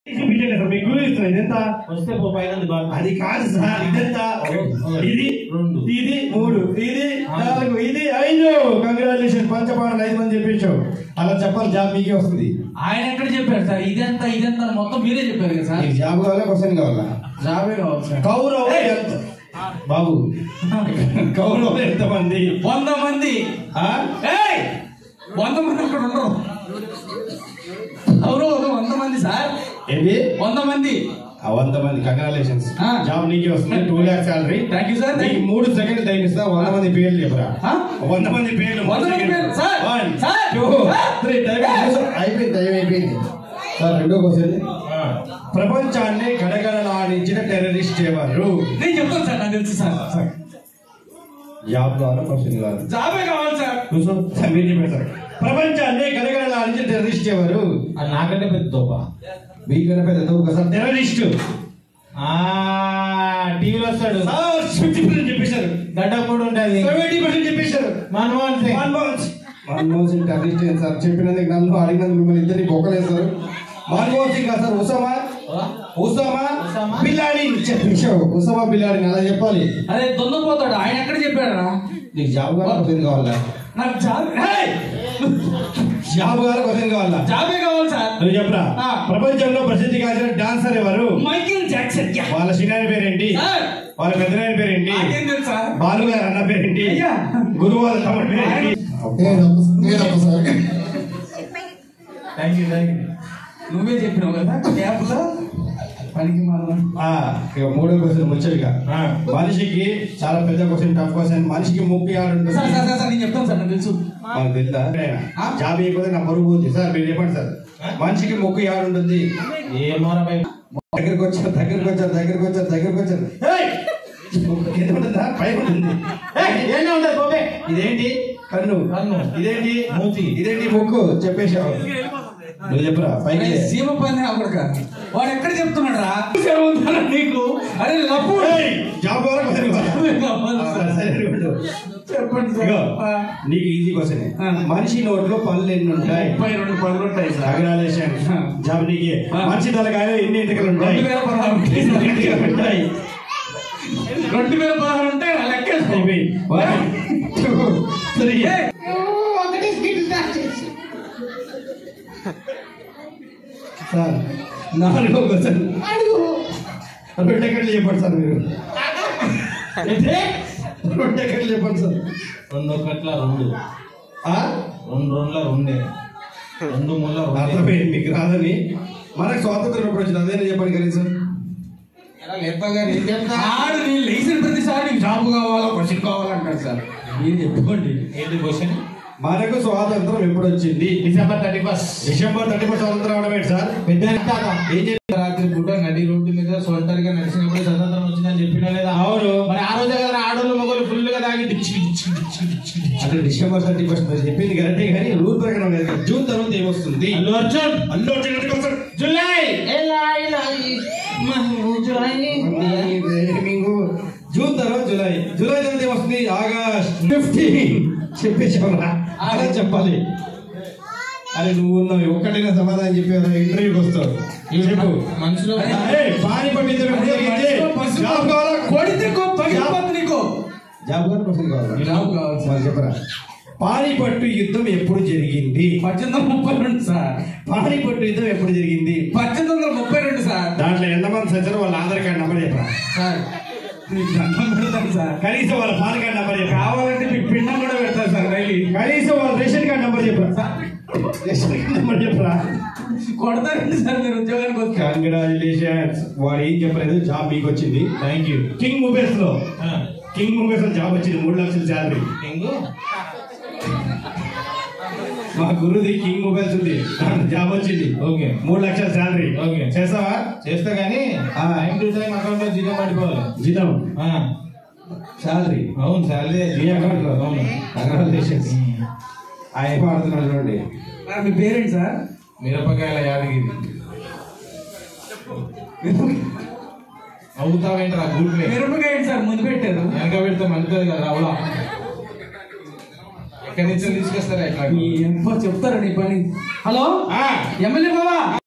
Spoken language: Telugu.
చూపించండి సార్ మీకు క్లూ ఇస్తున్నా ఇదెంత వస్తే పో పైన బాగా అది కాదు సార్ ఇదెంత ఒకటి, ఇది రెండు. ఇది మూడు ఇది నాలుగు ఇది ఐదు కంగ్రాచులేషన్ పంచపాండలు ఐదు మంది చెప్పించావు అలా చెప్పాలి జాబ్ మీకే వస్తుంది ఆయన ఎక్కడ చెప్పారు సార్ ఇదంతా ఇదంతా అని మొత్తం మీరే చెప్పారు కదా సార్ మీకు జాబ్ కావాలా క్వశ్చన్ కావాలా జాబే కావాలి సార్ కౌరవ ఎంత బాబు కౌరవ ఎంతమంది వంద మంది ఆ? ఏయ్ వంద మంది అక్కడ ఉండరు ఎవరు వంద మంది సార్ ఏంటి వంద మంది ఆ వంద మంది కంగ్రాచులేషన్స్ ఆ. జాబ్ నీకే వస్తుంది two lakhs salary thank you sir నీకు మూడు సెకండ్ టైం ఇస్తా వంద మంది పేర్లు చెప్పరా ఆ? వంద మంది పేర్లు వంద మంది పేర్లు, sir, One, sir, two, sir. three, time అయిపోయింది టైం అయిపోయింది సార్ రెండో క్వశ్చన్ ప్రపంచాన్ని గడగడలాడించిన టెర్రరిస్ట్ ఎవరు నేను చెప్తాను సార్ నాకు తెలుసు సార్ సార్ జాబ్ కావాలా క్వశ్చన్ కావాలి జాబే కావాలి సార్ కూర్చో సార్ మీరు చెప్పండి సార్ ప్రపంచాన్ని గడగడలాడించిన టెర్రరిస్ట్ ఎవరు అది నాకంటే పెద్ద తోప మీకన్నా పెద్ద తోపు సార్ టెర్రరిస్ట్ ఆ టీవీలో వస్తాడు సార్ ఫిఫ్టీ పర్సెంట్ చెప్పేశారు గడ్డ కూడా ఉంటది సెవెంటీ పర్సెంట్ చెప్పేశారు మన్మోహన్ సింగ్ మన్మోహన్ సింగ్ మన్మోహన్ సింగ్ టెర్రరిస్ట్ ఏంటి సార్ చెప్పినందుకు నన్ను అడిగినందుకు మిమ్మల్ని ఇద్దరిని బొక్కలేస్తారు మన్మోహన్ సింగ్ కాదు sir Osama Osama Osama? Bin Laden చెప్పేశావు ఉసామా బిల్లాడిన్ అలా చెప్పాలి అదే దొంగపోతాడు ఆయన ఎక్కడ చెప్పాడరా నీకు జాబ్ కావాలా క్వశ్చన్ కావాలా నాకు జాబ్ ఏయ్! జాబ్ కావాలా క్వశ్చన్ కావాలా జాబే కావాలి సార్ నువ్వు చెప్పరా ఆ. ప్రపంచంలో ప్రసిద్ధి కాసిన డాన్సర్ ఎవరు మైకిల్ జాక్సన్ యా. వాళ్ళ చిన్న పేరేంటి సార్ వాళ్ళ పెద్దనాయన పేరేంటి నాకేం తెలుసు సార్ బాలు గారు అన్న పేరేంటి అయ్యా. గురువు వాళ్ళ తమ్ముడు పేరేంటి థ్యాంక్ యూ థ్యాంక్ యూ నువ్వే చెప్పినావు కదా క్యాబ్లో పనికి మాత్రం ఆ, ఇక మూడో క్వశ్చన్ ముచ్చటిగా ఆ. మనిషికి చాలా పెద్ద క్వశ్చన్ టఫ్ క్వశ్చన్ మనిషికి ముప్పై ఆరు ఉంటుంది సార్ సార్ సార్, సార్ నేను చెప్తాను సార్ నాకు తెలుసు మాకు తెలుసా ఆ? జాబ్ అయిపోతే నా పరుగు పోతుంది సార్ మీరు చెప్పండి సార్ మనిషికి ముక్కు ఆడు ఉంటుంది ఏమోరా భయ్ దగ్గరికి వచ్చారు దగ్గరికి వచ్చారు దగ్గరికి వచ్చారు దగ్గరికి వచ్చారు ఏయ్! ముక్కు కింద ఉంటుందా పై ఉంటుంది ఏయ్, ఏంటి ఉంటుంది బాబే ఇదేంటి కన్ను కన్ను. ఇదేంటి మూతి. ఇదేంటి ముక్కు చెప్పేశావు నువ్వు చెప్పరా పైకి అరే, సీమ పని అక్కడ వాడు ఎక్కడ చెప్తున్నాడు రా ఉందా నీకు అరే లప్పు ఏయ్, జాబ్ వరకు క్వశ్చన్ కావాలి సార్. చెప్పండి సార్ ఇగో ఆ, నీకు ఈజీ క్వశ్చన్ ఆ. మనిషి నోట్లో పళ్ళు ఎన్ని ఉంటాయి ముప్పై రెండు పనులు ఉంటాయి సార్ కంగ్రాచులేషన్ ఆ. జాబ్ నీకే ఆ. మనిషి తలకాయలు ఎన్ని ఎంటికలు ఉంటాయి రెండు వేల పదహారు ఉంటాయి సార్. ఎన్ని ఎంటికలు ఉంటాయి రెండు వేల పదహారు ఉంటాయి ఆ లెక్క వేసుకో. అయిపోయి. One, two, three. ఏయ్, సార్ నాలుగో క్వశ్చన్ రెండు ఎక్కట్లు చెప్పండి సార్ మీరు ఏంటి? రెండు ఎక్కట్లు చెప్పండి సార్ రెండు ఒకట్ల రెండు ఆ? రెండు రెండుల రెండే రెండు ముళ్ళ రెండే అర్థమైంది మీకు రాదని మనకు స్వాతంత్రం ఎప్పుడు వచ్చింది అదే చెప్పండి కనీసం ఆడు నేను లేచిన ప్రతిసారి నీకు జాబ్ కావాలా క్వశ్చన్ కావాలంటాడు సార్ మీరు చెప్పుకోండి ఏంటి క్వశ్చన్ మనకు స్వాతంత్రం ఎప్పుడు వచ్చింది December thirty first December thirty first స్వాతంత్రం అవడం ఏంటి సార్ పెద్ద ఏం చెప్పి రాత్రి పూట నడి రోడ్డు మీద సొంతరిగా నడిచినప్పుడు స్వతంత్రం వచ్చిందని చెప్పినా లేదా అవును మరి ఆ రోజే కదా ఆడోళ్ళు మొగలు ఫుల్ గా తాగి డిచ్చి డిచ్చి డిచ్చి డిచ్చి డిచ్చి. అంటే డిసెంబర్ థర్టీ ఫస్ట్ మీరు చెప్పింది కరెక్టే కానీ రూల్ ప్రకారం లేదు కదా. జూన్ తర్వాత ఏమొస్తుంది అల్లు అర్జున్ అల్లు అర్జున్ ఎందుకు వస్తాడు? జులై ఎలా ఎలా జులై మీకు జూన్ తర్వాత జూలై జూలై తర్వాత ఏమొస్తుంది ఆగస్ట్ ఫిఫ్టీన్ చెప్పేసావురా అలా చెప్పాలి అరే నువ్వు ఉన్నావు ఒక్కటైనా సమాధానం చెప్పేదా ఇంటర్వ్యూకి వస్తావు చెప్పు మనసులో అరే, పానీపట్ యుద్ధం ఎప్పుడు జరిగింది? జాబ్ కావాలా? కొడితే పగిలిపోతుంది నీకు జాబ్ కావాలా క్వశ్చన్ కావాలా జాబ్ కావాలి సార్. మరి చెప్పరా పానీపట్టు యుద్ధం ఎప్పుడు జరిగింది పద్దెనిమిది వందల ముప్పై రెండు సార్ పానీపట్టు యుద్ధం ఎప్పుడు జరిగింది పద్దెనిమిది వందల ముప్పై రెండు సార్ దాంట్లో ఎంతమంది సచ్చారో వాళ్ళ ఆధార్ కార్డు నెంబర్ చెప్పరా సార్ మీకు దండం పెడతాను సార్ కనీసం వాళ్ళ పాన్ కార్డు నెంబర్ చెప్పరా కావాలంటే మీకు పిండం కూడా పెడతాను సార్ రైలు కనీసం వాళ్ళ రేషన్ కార్డు నెంబర్ చెప్పరా రేషన్ కార్డు నెంబర్ చెప్పరా కొడతారండి సార్ మీరు ఉద్యోగానికి వస్తే కంగ్రాచులేషన్స్ వాడు ఏం చెప్పలేదు జాబ్ మీకు వచ్చింది థ్యాంక్ యూ కింగ్ మొబైల్స్ లో కింగ్ మొబైల్స్ లో జాబ్ వచ్చింది మూడు లక్షల శాలరీ ఎంగు మా గురుది కింగ్ మొబైల్స్ ఉంది దాంట్లో జాబ్ వచ్చింది ఓకే మూడు లక్షల శాలరీ ఓకే. చేస్తావా చేస్తా కానీ ఆ. టైం టు టైం అకౌంట్ లో జీతం పడిపోవాలి జీతం ఆ, శాలరీ అవును సాలరీ ఈ అకౌంట్ లో అవును కంగ్రాచులేషన్స్ ఆయన ఆడుతున్నాడు చూడండి మరి మీ పేరెంట్ సార్ మిరపకాయల యాదగిరి అవుతావేంట్రా గూట్లే మిరపకాయ ఏంటి సార్ ముందు పెట్టారు వెనక పెడితే మండుతుంది కదా రావులా ఎక్కడి నుంచి తీసుకొస్తారా ఇట్లా ఈ ఎంపో చెప్తారు నీ పని హలో ఆ. ఎమ్మెల్యే బావా